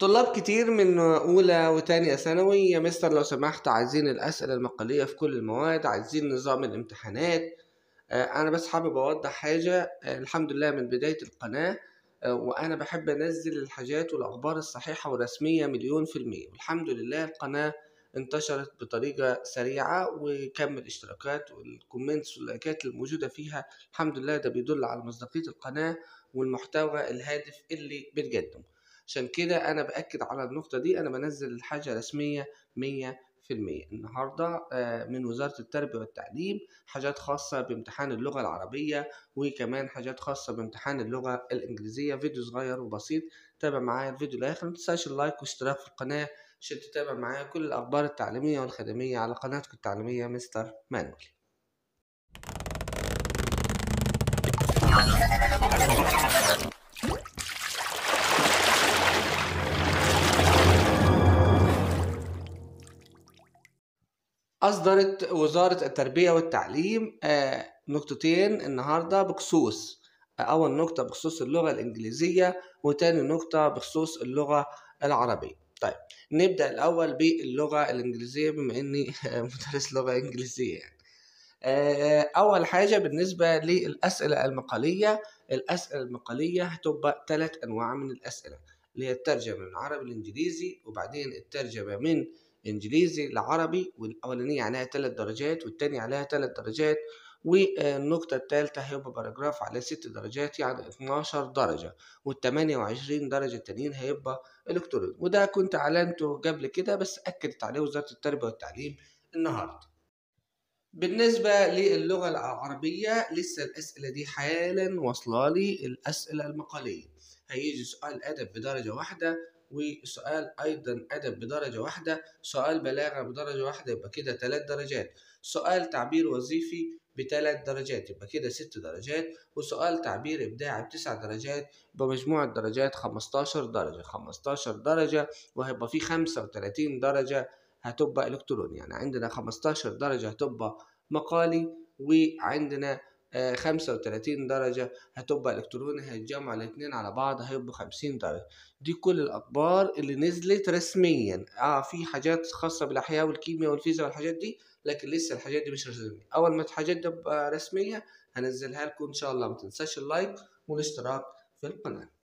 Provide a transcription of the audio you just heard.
طلاب كتير من أولى وتانية ثانوي يا مستر لو سمحت عايزين الأسئلة المقالية في كل المواد عايزين نظام الامتحانات آه، أنا بس حابب أوضح حاجة آه، الحمد لله من بداية القناة آه، وأنا بحب أنزل الحاجات والأخبار الصحيحة والرسمية مليون في المية والحمد لله القناة انتشرت بطريقة سريعة وكم الاشتراكات والكومنتس واللايكات الموجودة فيها الحمد لله ده بيدل على مصداقية القناة والمحتوى الهادف اللي بتقدمه عشان كده انا باكد على النقطه دي انا بنزل الحاجه رسميه مية في المية النهاردة آه، من وزارة التربية والتعليم حاجات خاصة بامتحان اللغة العربية وكمان حاجات خاصة بامتحان اللغة الإنجليزية فيديو صغير وبسيط تابع معايا الفيديو لآخر متنساش اللايك والاشتراك في القناة عشان تتابع معايا كل الأخبار التعليمية والخدمية على قناتكم التعليمية مستر مانويل أصدرت وزارة التربية والتعليم آه، نقطتين النهاردة بخصوص آه، أول نقطة بخصوص اللغة الإنجليزية وتاني نقطة بخصوص اللغة العربية طيب نبدأ الأول باللغة الإنجليزية بما إني مدرس لغة إنجليزية يعني. آه، أول حاجة بالنسبة للأسئلة المقالية الأسئلة المقالية هتبقى ثلاث أنواع من الأسئلة اللي هي الترجمة من العربي الإنجليزي وبعدين الترجمة من انجليزي لعربي والاولانيه عليها ثلاث درجات والتانية عليها ثلاث درجات والنقطة الثالثة هيبقى باراجراف على ست درجات يعني 12 درجة وال 28 درجة التانيين هيبقى إلكتروني وده كنت أعلنته قبل كده بس أكدت عليه وزارة التربية والتعليم النهاردة. بالنسبة للغة العربية لسه الأسئلة دي حالا واصلة لي الأسئلة المقالية هيجي سؤال أدب بدرجة واحدة وسؤال أيضا أدب بدرجة واحدة سؤال بلاغة بدرجة واحدة يبقى كده تلات درجات سؤال تعبير وظيفي بثلاث درجات يبقى كده ست درجات وسؤال تعبير إبداعي بتسع درجات يبقى مجموع الدرجات خمستاشر درجة خمستاشر درجة وهيبقى في خمسة وتلاتين درجة هتبقى إلكتروني يعني عندنا خمستاشر درجة هتبقى مقالي وعندنا خمسة وتلاتين درجة هتبقى إلكتروني هيتجمع الاتنين على بعض هيبقوا خمسين درجة دي كل الأخبار اللي نزلت رسميا اه في حاجات خاصة بالأحياء والكيمياء والفيزياء والحاجات دي لكن لسه الحاجات دي مش رسمية أول ما الحاجات دي تبقى رسمية هنزلها لكم إن شاء الله متنساش اللايك والاشتراك في القناة